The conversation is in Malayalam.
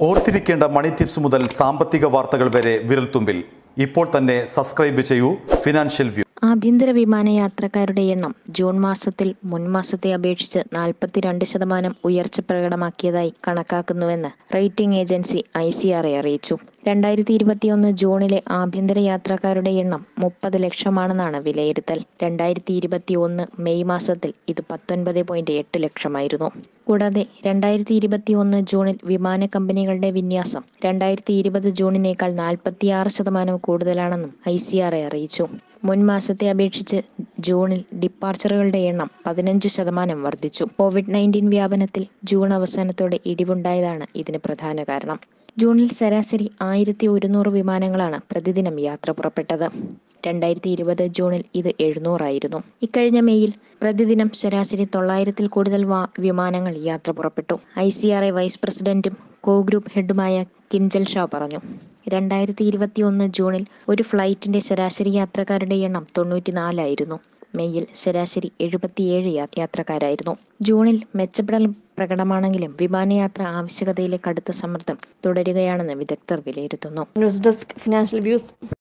ഓർത്തിരിക്കേണ്ട മണി ടിപ്സ് മുതൽ സാമ്പത്തിക വാർത്തകൾ വരെ വിരൽത്തുമ്പിൽ ഇപ്പോൾ തന്നെ സബ്സ്ക്രൈബ് ചെയ്യൂ ഫിനാൻഷ്യൽ വ്യൂ ആഭ്യന്തര വിമാനയാത്രക്കാരുടെ എണ്ണം ജൂൺ മാസത്തിൽ മുൻ മാസത്തെ അപേക്ഷിച്ച് നാൽപ്പത്തിരണ്ട് ശതമാനം ഉയർച്ച പ്രകടമാക്കിയതായി കണക്കാക്കുന്നുവെന്ന് rating agency I C R A അറിയിച്ചു രണ്ടായിരത്തി ഇരുപത്തിയൊന്ന് ജൂണിലെ ആഭ്യന്തര യാത്രക്കാരുടെ എണ്ണം മുപ്പത് ലക്ഷമാണെന്നാണ് വിലയിരുത്തൽ രണ്ടായിരത്തി ഇരുപത്തി ഒന്ന് മെയ് മാസത്തിൽ ഇത് പത്തൊൻപത് പോയിന്റ് എട്ട് ലക്ഷമായിരുന്നു കൂടാതെ രണ്ടായിരത്തി ഇരുപത്തി ഒന്ന് ജൂണിൽ വിമാന കമ്പനികളുടെ വിന്യാസം രണ്ടായിരത്തി ഇരുപത് ജൂണിനേക്കാൾ നാൽപ്പത്തിയാറ് ശതമാനം കൂടുതലാണെന്നും ഐ സി ആർ എ അറിയിച്ചു മുൻ മാസത്തെ അപേക്ഷിച്ച് ജൂണിൽ ഡിപ്പാർച്ചറുകളുടെ എണ്ണം പതിനഞ്ച് ശതമാനം വർദ്ധിച്ചു കോവിഡ് നയൻറ്റീൻ വ്യാപനത്തിൽ ജൂൺ അവസാനത്തോടെ ഇടിവുണ്ടായതാണ് ഇതിന് പ്രധാന കാരണം ജൂണിൽ ശരാശരി ആയിരത്തി ഒരുന്നൂറ് വിമാനങ്ങളാണ് പ്രതിദിനം യാത്ര പുറപ്പെട്ടത് രണ്ടായിരത്തി ഇരുപത് ജൂണിൽ ഇത് എഴുന്നൂറായിരുന്നു ഇക്കഴിഞ്ഞ മെയ്യിൽ പ്രതിദിനം ശരാശരി തൊള്ളായിരത്തിൽ കൂടുതൽ വാ വിമാനങ്ങൾ യാത്ര പുറപ്പെട്ടു I C R A vice പ്രസിഡന്റും കോ ഗ്രൂപ്പ് ഹെഡുമായ കിൻജൽ ഷാ പറഞ്ഞു രണ്ടായിരത്തി ഇരുപത്തി ഒന്ന് ജൂണിൽ ഒരു ഫ്ലൈറ്റിന്റെ ശരാശരി യാത്രക്കാരുടെ എണ്ണം തൊണ്ണൂറ്റിനാലായിരുന്നു മെയ്യിൽ ശരാശരി എഴുപത്തിയേഴ് യാ- യാത്രക്കാരായിരുന്നു ജൂണിൽ മെച്ചപ്പെടൽ പ്രകടമാണെങ്കിലും വിമാനയാത്ര ആവശ്യകതയിലെ കടുത്ത സമ്മർദ്ദം തുടരുകയാണെന്ന് വിദഗ്ധർ വിലയിരുത്തുന്നു ന്യൂസ് ഡെസ്ക് ഫിനാൻഷ്യൽ വ്യൂസ്